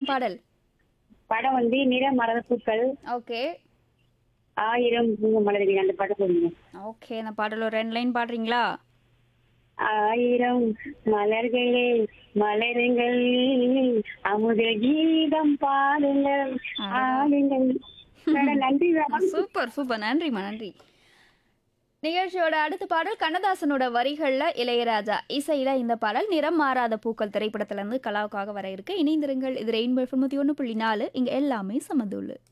பாடல் படம் வந்து நிற மலர் பூக்கள் ஓகே ஆயிரம் பூங்க மலர்கள் அந்த படம் சொல்லுங்க ஓகே அந்த பாடல் ஒரு ரெண்டு லைன் பாடுறீங்களா ஆயிரம் மலர்களே மலருங்கள் அமுத கீதம் பாடுங்கள் ஆடுங்கள் மேடம் நன்றி மேடம் சூப்பர் சூப்பர் நன்றிம்மா நன்றி நிகழ்ச்சியோட அடுத்த பாடல் கண்ணதாசனோட வரிகள்ல இளையராஜா இசையில இந்த பாடல் நிறம் மாறாத பூக்கள் திரைப்படத்துல இருந்து கலாவுக்காக வர இருக்கு இணைந்திருங்கள் இது ரெயின்போ தொண்ணூத்தி ஒன்று புள்ளி நாலு இங்க எல்லாமே சமதுள்ளு